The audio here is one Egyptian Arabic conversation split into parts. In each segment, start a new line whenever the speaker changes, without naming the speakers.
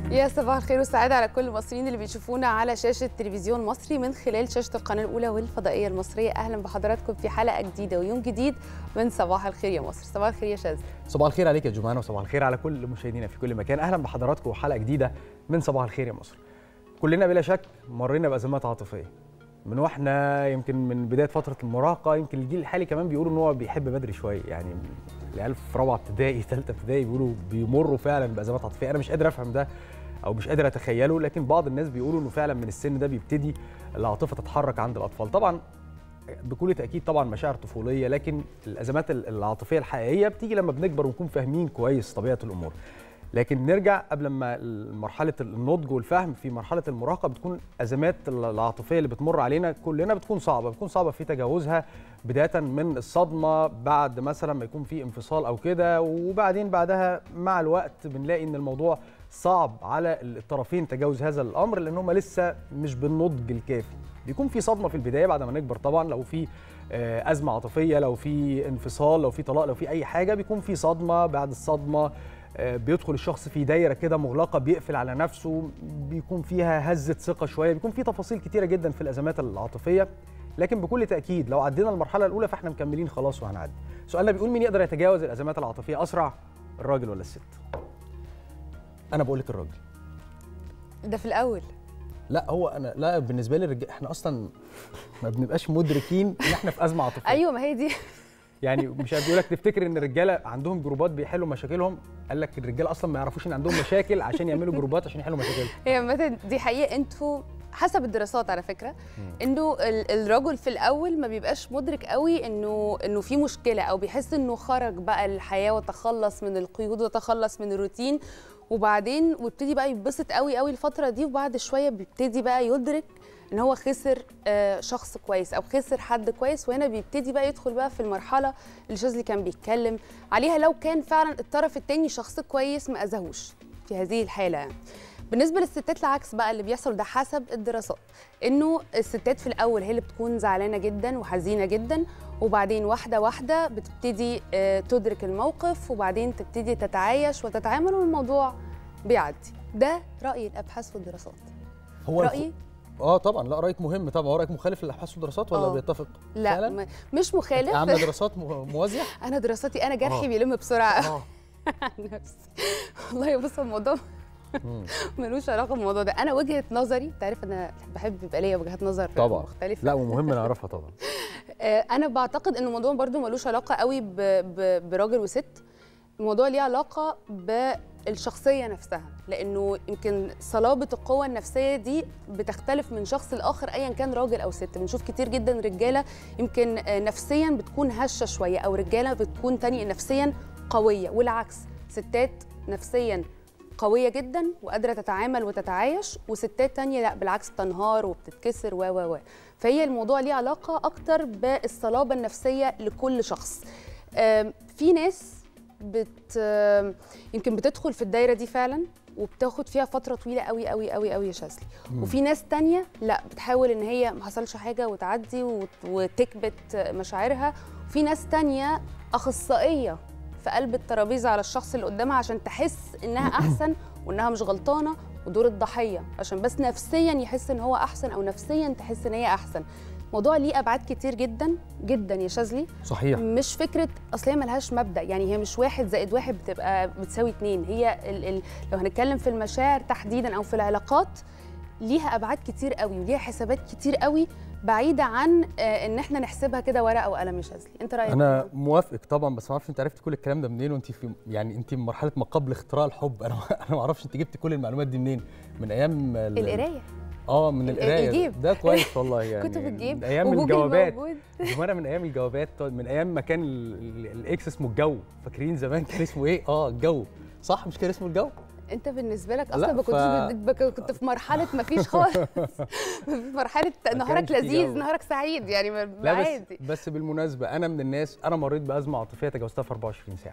يا صباح الخير والسعادة على كل المصريين اللي بيشوفونا على شاشة تلفزيون مصري من خلال شاشة القناة الأولى والفضائية المصرية أهلا بحضراتكم في حلقة جديدة ويوم جديد من صباح الخير يا مصر صباح الخير يا شاذ
صباح الخير عليك يا جمانة وصباح الخير على كل مشاهدينا في كل مكان أهلا بحضراتكم وحلقة جديدة من صباح الخير يا مصر كلنا بلا شك مرينا بأزمات عاطفية من واحنا يمكن من بدايه فتره المراهقه يمكن الجيل الحالي كمان بيقولوا ان هو بيحب بدري شويه يعني العيال في رابعه ابتدائي ثالثه ابتدائي بيقولوا بيمروا فعلا بازمات عاطفيه انا مش قادر افهم ده او مش قادر اتخيله لكن بعض الناس بيقولوا انه فعلا من السن ده بيبتدي العاطفه تتحرك عند الاطفال طبعا بكل تاكيد طبعا مشاعر طفوليه لكن الازمات العاطفيه الحقيقيه بتيجي لما بنكبر ونكون فاهمين كويس طبيعه الامور لكن نرجع قبل ما مرحله النضج والفهم في مرحله المراهقه بتكون ازمات العاطفيه اللي بتمر علينا كلنا بتكون صعبه بتكون صعبه في تجاوزها بدايه من الصدمه بعد مثلا ما يكون في انفصال او كده وبعدين بعدها مع الوقت بنلاقي ان الموضوع صعب على الطرفين تجاوز هذا الامر لان هم لسه مش بالنضج الكافي بيكون في صدمه في البدايه بعد ما نكبر طبعا لو في ازمه عاطفيه لو في انفصال لو في طلاق لو في اي حاجه بيكون في صدمه بعد الصدمه بيدخل الشخص في دايره كده مغلقه بيقفل على نفسه بيكون فيها هزه ثقه شويه بيكون في تفاصيل كتيره جدا في الازمات العاطفيه لكن بكل تاكيد لو عدينا المرحله الاولى فاحنا مكملين خلاص وهنعدي سؤالنا بيقول مين يقدر يتجاوز الازمات العاطفيه اسرع الراجل ولا الست انا بقول لك الراجل
ده في الأول
لا هو انا لا بالنسبه لي الرجال احنا اصلا ما بنبقاش مدركين ان احنا في ازمه عاطفيه
أيوه ما هي دي
يعني مش عايز لك تفتكر ان الرجاله عندهم جروبات بيحلوا مشاكلهم قال لك الرجاله اصلا ما يعرفوش ان عندهم مشاكل عشان يعملوا جروبات عشان يحلوا مشاكلهم
هي مثلا دي حقيقه انتوا حسب الدراسات على فكره انه الرجل في الاول ما بيبقاش مدرك قوي انه انه في مشكله او بيحس انه خرج بقى الحياه وتخلص من القيود وتخلص من الروتين وبعدين ويبتدي بقى يتبسط قوي قوي الفتره دي وبعد شويه بيبتدي بقى يدرك ان هو خسر شخص كويس او خسر حد كويس وهنا بيبتدي بقى يدخل بقى في المرحله اللي شاذلي كان بيتكلم عليها لو كان فعلا الطرف الثاني شخص كويس ما اذاهوش في هذه الحاله يعني. بالنسبه للستات العكس بقى اللي بيحصل ده حسب الدراسات انه الستات في الاول هي اللي بتكون زعلانه جدا وحزينه جدا وبعدين واحده واحده بتبتدي تدرك الموقف وبعدين تبتدي تتعايش وتتعامل والموضوع بيعدي ده راي الابحاث والدراسات
هو
رايي
اه طبعا لا رايك مهم طبعا هو رايك مخالف للابحاث والدراسات ولا
أوه.
بيتفق
لا فعلا؟ مش مخالف
عامله دراسات موازيه
انا دراستي انا جرحي آه. بيلم بسرعه عن نفسي والله بص الموضوع ملوش علاقه بالموضوع ده انا وجهه نظري انت عارف انا بحب يبقى ليا وجهات نظر
طبعا
مختلفه
لا ومهم نعرفها طبعا
انا بعتقد ان الموضوع برده ملوش علاقه قوي براجل وست الموضوع ليه علاقه بالشخصيه نفسها لانه يمكن صلابه القوه النفسيه دي بتختلف من شخص لاخر ايا كان راجل او ست بنشوف كتير جدا رجاله يمكن نفسيا بتكون هشه شويه او رجاله بتكون تاني نفسيا قويه والعكس ستات نفسيا قوية جدا وقادرة تتعامل وتتعايش وستات تانية لا بالعكس بتنهار وبتتكسر و و و فهي الموضوع ليه علاقة أكتر بالصلابة النفسية لكل شخص في ناس بت يمكن بتدخل في الدايرة دي فعلا وبتاخد فيها فترة طويلة قوي قوي قوي قوي يا شاذلي وفي ناس تانية لا بتحاول ان هي ما حصلش حاجة وتعدي وتكبت مشاعرها وفي ناس تانية أخصائية في قلب الترابيزه على الشخص اللي قدامها عشان تحس انها احسن وانها مش غلطانه ودور الضحيه عشان بس نفسيا يحس ان هو احسن او نفسيا تحس ان هي احسن موضوع ليه ابعاد كتير جدا جدا يا شاذلي
صحيح
مش فكره اصل هي ملهاش مبدا يعني هي مش واحد زائد واحد بتبقى بتساوي اتنين هي ال ال لو هنتكلم في المشاعر تحديدا او في العلاقات ليها ابعاد كتير قوي وليها حسابات كتير قوي بعيده عن ان احنا نحسبها كده ورقه وقلم يا شاذلي انت رايك
انا موافقك طبعا بس ما اعرفش انت عرفتي كل الكلام ده منين وانت في يعني انت من مرحله ما قبل اختراع الحب انا انا ما اعرفش انت جبت كل المعلومات دي منين من ايام
القرايه
اه من القرايه
الجيب.
ده كويس والله يعني
كتب الجيب
من ايام الجوابات
موجود.
وانا من ايام الجوابات من ايام ما كان الاكس اسمه الجو فاكرين زمان كان اسمه ايه اه الجو صح مش كان اسمه الجو
انت بالنسبه لك اصلا ما كنتش ف... كنت في مرحله ما فيش خالص في مرحله نهارك لذيذ نهارك سعيد يعني
لا عادي بس, بس بالمناسبه انا من الناس انا مريت بازمه عاطفيه تجاوزتها في 24 ساعه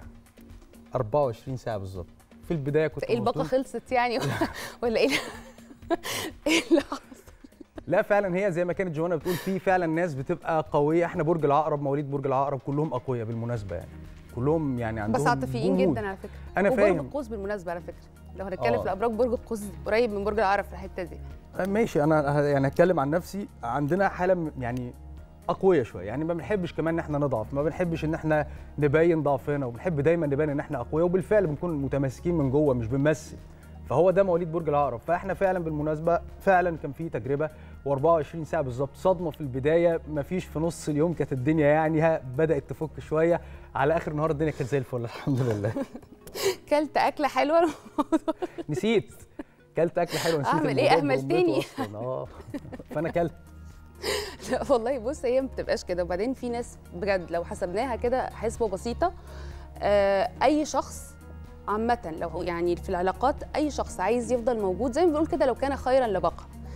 24 ساعه بالظبط في البدايه كنت
ايه الباقه خلصت يعني ولا ايه ايه اللي حصل
لا فعلا هي زي ما كانت جوانا بتقول في فعلا ناس بتبقى قويه احنا برج العقرب مواليد برج العقرب كلهم اقوياء بالمناسبه يعني كلهم يعني عندهم
بس عاطفيين
جمود.
جدا على فكره
انا
وبرج
فاهم
القوس بالمناسبه على فكره لو هنتكلم
آه.
في الابراج برج القوس قريب من برج العقرب في الحته دي
ماشي انا ه- يعني هتكلم عن نفسي عندنا حاله م- يعني اقويه شويه يعني ما بنحبش كمان ان احنا نضعف ما بنحبش ان احنا نبين ضعفنا وبنحب دايما نبين ان احنا اقوياء وبالفعل بنكون متماسكين من جوه مش بنمثل فهو ده مواليد برج العقرب فاحنا فعلا بالمناسبه فعلا كان في تجربه و24 ساعه بالظبط صدمه في البدايه ما فيش في نص اليوم كانت الدنيا يعني ها بدات تفك شويه على اخر النهار الدنيا كانت زي الفل الحمد لله
كلت اكله حلوه
نسيت كلت اكل حلو نسيت
أعمل إيه؟
الموضوع
أهملتني.
بأمته أصلاً. اه فانا كلت
لا والله بص هي ما بتبقاش كده وبعدين في ناس بجد لو حسبناها كده حسبه بسيطه آه، اي شخص عامة لو يعني في العلاقات أي شخص عايز يفضل موجود زي ما بنقول كده لو كان خيرا لبقى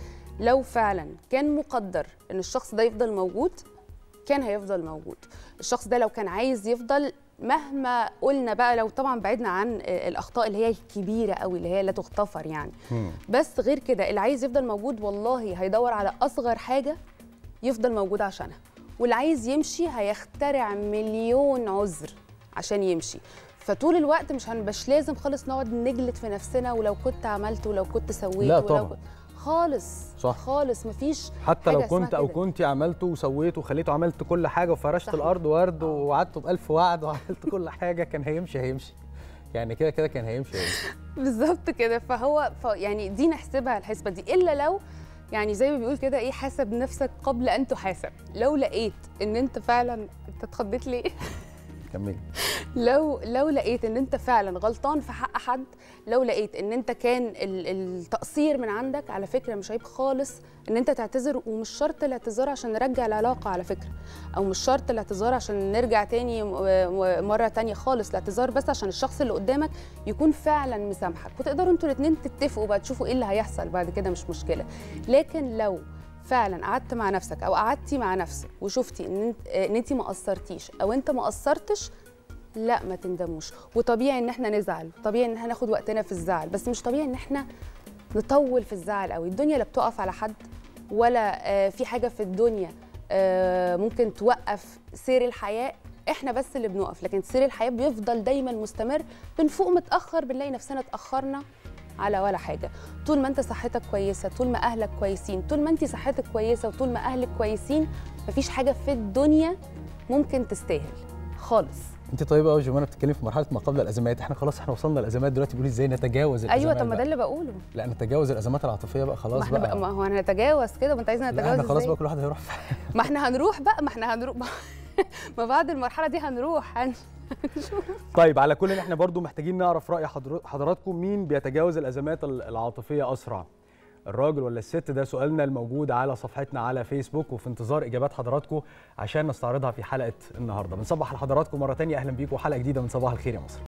لو فعلا كان مقدر إن الشخص ده يفضل موجود كان هيفضل موجود الشخص ده لو كان عايز يفضل مهما قلنا بقى لو طبعا بعدنا عن آه، الأخطاء اللي هي الكبيرة قوي اللي هي لا تغتفر يعني بس غير كده اللي عايز يفضل موجود والله هيدور على أصغر حاجة يفضل موجود عشانها واللي عايز يمشي هيخترع مليون عذر عشان يمشي فطول الوقت مش هنبقاش لازم خالص نقعد نجلد في نفسنا ولو كنت عملت ولو كنت سويت
لا
ولو
طبعاً.
كنت خالص
صح.
خالص مفيش
حتى لو
حاجة اسمها
كنت او
كده.
كنت عملته وسويته وخليته عملت كل حاجه وفرشت
صحيح.
الارض ورد ووعدته بألف وعد وعملت كل حاجه كان هيمشي هيمشي يعني كده كده كان هيمشي هيمشي
بالظبط كده فهو ف يعني دي نحسبها الحسبه دي الا لو يعني زي ما بيقول كده ايه حاسب نفسك قبل ان تحاسب لو لقيت ان انت فعلا انت اتخضيت ليه
كملي
لو لو لقيت ان انت فعلا غلطان في حق حد لو لقيت ان انت كان ال- التقصير من عندك على فكره مش عيب خالص ان انت تعتذر ومش شرط الاعتذار عشان نرجع العلاقه على فكره او مش شرط الاعتذار عشان نرجع تاني م- م- مره تانية خالص الاعتذار بس عشان الشخص اللي قدامك يكون فعلا مسامحك وتقدروا انتوا الاثنين تتفقوا بقى تشوفوا ايه اللي هيحصل بعد كده مش مشكله لكن لو فعلا قعدت مع نفسك او قعدتي مع نفسك وشفتي ان انت ان انت ما قصرتيش او انت ما قصرتش لا ما تندموش وطبيعي ان احنا نزعل طبيعي ان احنا ناخد وقتنا في الزعل بس مش طبيعي ان احنا نطول في الزعل قوي الدنيا لا بتقف على حد ولا آه، في حاجه في الدنيا آه، ممكن توقف سير الحياه احنا بس اللي بنقف لكن سير الحياه بيفضل دايما مستمر بنفوق متاخر بنلاقي نفسنا اتاخرنا على ولا حاجه طول ما انت صحتك كويسه طول ما اهلك كويسين طول ما انت صحتك كويسه وطول ما اهلك كويسين مفيش حاجه في الدنيا ممكن تستاهل خالص
انت طيبه قوي جمانه بتتكلمي في مرحله ما قبل الازمات احنا خلاص احنا وصلنا للازمات دلوقتي بيقولوا ازاي نتجاوز الازمات
ايوه طب ما
بقى.
ده اللي بقوله
لا نتجاوز الازمات العاطفيه بقى
ما
خلاص
احنا
بقى,
بقى ما هو هنتجاوز كده ما انت عايزنا
لا
نتجاوز
احنا خلاص
ازاي
بقى كل واحد هيروح في
ما احنا هنروح بقى ما احنا هنروح ما بعد المرحله دي هنروح هن...
طيب على كل احنا برضو محتاجين نعرف راي حضر- حضراتكم مين بيتجاوز الازمات ال- العاطفيه اسرع الراجل ولا الست ده سؤالنا الموجود على صفحتنا على فيسبوك وفي انتظار اجابات حضراتكم عشان نستعرضها في حلقه النهارده بنصبح لحضراتكم مره تانية اهلا بيكم حلقه جديده من صباح الخير يا مصر